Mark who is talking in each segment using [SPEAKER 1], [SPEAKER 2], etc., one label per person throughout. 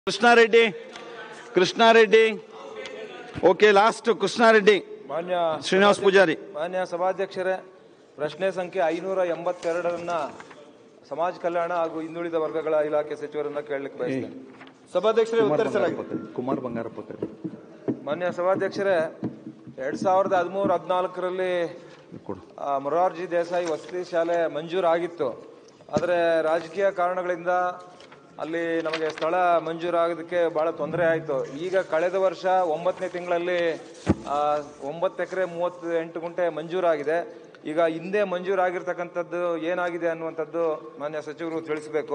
[SPEAKER 1] Krishnareddy Krishna Reddy okay last Krishna Reddy
[SPEAKER 2] ಮಾನ್ಯ
[SPEAKER 1] ಶ್ರೀನಿವಾಸ್ ಪೂಜಾರಿ
[SPEAKER 2] ಮಾನ್ಯ ಸಭಾಧ್ಯಕ್ಷರೇ ಪ್ರಶ್ನೆ ಸಂಖ್ಯೆ ಐನೂರ ಎಂಬತ್ತೆರಡರನ್ನ ಸಮಾಜ ಕಲ್ಯಾಣ ಹಾಗೂ ಹಿಂದುಳಿದ ವರ್ಗಗಳ ಇಲಾಖೆ ಸಚಿವರನ್ನ ಕೇಳಲಿಕ್ಕೆ ಬಯಸ್ತೇನೆ
[SPEAKER 3] ಸಭಾಧ್ಯಕ್ಷರೇ ಉತ್ತರಿಸಲಾಗಿದೆ
[SPEAKER 1] ಕುಮಾರ್ ಬಂಗಾರಪ್ಪ
[SPEAKER 2] ಮಾನ್ಯ ಸಭಾಧ್ಯಕ್ಷರೇ ಎರಡ್ ಸಾವಿರದ ಹದಿಮೂರು ಹದಿನಾಲ್ಕರಲ್ಲಿ ಮೊರಾರ್ಜಿ ದೇಸಾಯಿ ವಸತಿ ಶಾಲೆ ಮಂಜೂರಾಗಿತ್ತು ಆದರೆ ರಾಜಕೀಯ ಕಾರಣಗಳಿಂದ ಅಲ್ಲಿ ನಮಗೆ ಸ್ಥಳ ಮಂಜೂರಾಗೋದಕ್ಕೆ ಬಹಳ ತೊಂದರೆ ಆಯಿತು ಈಗ ಕಳೆದ ವರ್ಷ ಒಂಬತ್ತನೇ ತಿಂಗಳಲ್ಲಿ ಆ, ಒಂಬತ್ತು ಎಕರೆ ಮೂವತ್ತು ಎಂಟು ಗುಂಟೆ ಮಂಜೂರಾಗಿದೆ ಈಗ ಹಿಂದೆ ಮಂಜೂರಾಗಿರ್ತಕ್ಕಂಥದ್ದು ಏನಾಗಿದೆ ಅನ್ನುವಂಥದ್ದು ಮಾನ್ಯ ಸಚಿವರು ತಿಳಿಸಬೇಕು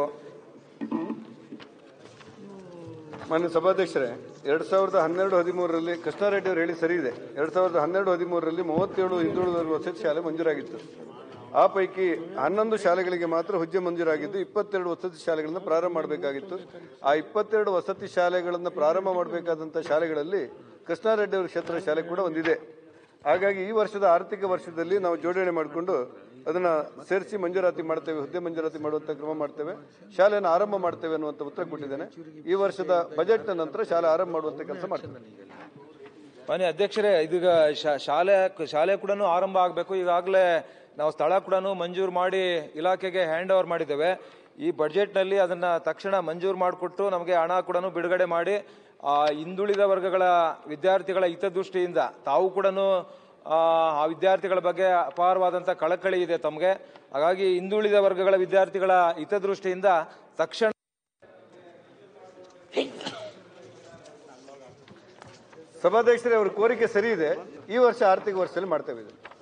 [SPEAKER 3] ಮಾನ್ಯ ಸಭಾಧ್ಯಕ್ಷರೇ ಎರಡ್ ಸಾವಿರದ ಹನ್ನೆರಡು ಹದಿಮೂರರಲ್ಲಿ ಕೃಷ್ಣಾರೆಡ್ಡಿ ಅವರು ಹೇಳಿ ಸರಿ ಇದೆ ಎರಡ್ ಸಾವಿರದ ಹನ್ನೆರಡು ಹದಿಮೂರರಲ್ಲಿ ಮೂವತ್ತೇಳು ಹಿಂದುಳಿದ ವಸತಿ ಶಾಲೆ ಮಂಜೂರಾಗಿತ್ತು ಆ ಪೈಕಿ ಹನ್ನೊಂದು ಶಾಲೆಗಳಿಗೆ ಮಾತ್ರ ಹುದ್ದೆ ಮಂಜೂರಾಗಿದ್ದು ಇಪ್ಪತ್ತೆರಡು ವಸತಿ ಶಾಲೆಗಳನ್ನು ಪ್ರಾರಂಭ ಮಾಡಬೇಕಾಗಿತ್ತು ಆ ಇಪ್ಪತ್ತೆರಡು ವಸತಿ ಶಾಲೆಗಳನ್ನು ಪ್ರಾರಂಭ ಮಾಡಬೇಕಾದಂಥ ಶಾಲೆಗಳಲ್ಲಿ ಕೃಷ್ಣಾರೆಡ್ಡಿ ಅವರ ಕ್ಷೇತ್ರ ಶಾಲೆ ಕೂಡ ಒಂದಿದೆ ಹಾಗಾಗಿ ಈ ವರ್ಷದ ಆರ್ಥಿಕ ವರ್ಷದಲ್ಲಿ ನಾವು ಜೋಡಣೆ ಮಾಡಿಕೊಂಡು ಅದನ್ನ ಸೇರಿಸಿ ಮಂಜೂರಾತಿ ಮಾಡ್ತೇವೆ ಹುದ್ದೆ ಮಂಜೂರಾತಿ ಮಾಡುವಂತ ಕ್ರಮ ಮಾಡ್ತೇವೆ ಶಾಲೆಯನ್ನು ಆರಂಭ ಮಾಡ್ತೇವೆ ಅನ್ನುವಂತ ಉತ್ತರ ಕೊಟ್ಟಿದ್ದೇನೆ ಈ ವರ್ಷದ ಬಜೆಟ್ ನಂತರ ಶಾಲೆ ಆರಂಭ ಮಾಡುವಂತ ಕೆಲಸ ಮಾಡ್ತೇವೆ
[SPEAKER 2] ಮಾನ್ಯ ಅಧ್ಯಕ್ಷರೇ ಇದೀಗ ಶಾ- ಶಾಲೆ ಶಾಲೆ ಕೂಡ ಆರಂಭ ಆಗಬೇಕು ಈಗಾಗಲೇ ನಾವು ಸ್ಥಳ ಕೂಡ ಮಂಜೂರು ಮಾಡಿ ಇಲಾಖೆಗೆ ಹ್ಯಾಂಡ್ ಓವರ್ ಮಾಡಿದ್ದೇವೆ ಈ ಬಜೆಟ್ನಲ್ಲಿ ಅದನ್ನ ತಕ್ಷಣ ಮಂಜೂರು ಮಾಡಿಕೊಟ್ಟು ನಮಗೆ ಹಣ ಕೂಡ ಬಿಡುಗಡೆ ಮಾಡಿ ಆ ಹಿಂದುಳಿದ ವರ್ಗಗಳ ವಿದ್ಯಾರ್ಥಿಗಳ ಹಿತದೃಷ್ಟಿಯಿಂದ ತಾವು ಕೂಡ ಆ ವಿದ್ಯಾರ್ಥಿಗಳ ಬಗ್ಗೆ ಅಪಾರವಾದಂಥ ಕಳಕಳಿ ಇದೆ ತಮಗೆ ಹಾಗಾಗಿ ಹಿಂದುಳಿದ ವರ್ಗಗಳ ವಿದ್ಯಾರ್ಥಿಗಳ ಹಿತದೃಷ್ಟಿಯಿಂದ ತಕ್ಷಣ
[SPEAKER 3] ಸಭಾಧ್ಯಕ್ಷರೇ ಅವರ ಕೋರಿಕೆ ಸರಿ ಇದೆ ಈ ವರ್ಷ ಆರ್ಥಿಕ ವರ್ಷದಲ್ಲಿ ಮಾಡ್ತೇವೆ ಇದನ್ನು